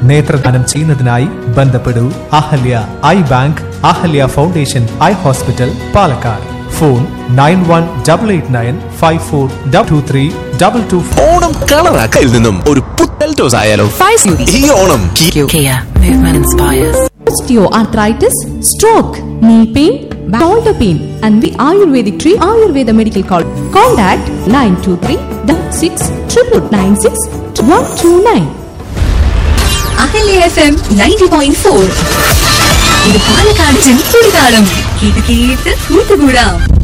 നേത്രദാനം ചെയ്യുന്നതിനായി ബന്ധപ്പെടൂ Ahalya eye bank Ahalya foundation eye hospital Palakkad phone nine one double eight nine five four double two three double two Onam കളറാക്കയിൽ നിന്നും ഒരു പുത്തൽ ടോസ് ആയാലോ ഈ ഓണം കി- Kia, movement inspires. osteoarthritis, stroke, knee pain, shoulder pain, and the Ayurvedic Tree Ayurveda Medical College. Contact 923 66 996 129. Ahalya F M ninety point four ഇത് പാലക്കാട് ചെറുതാളം കേട്ട് കേട്ട് കൂട്ടുകൂടാം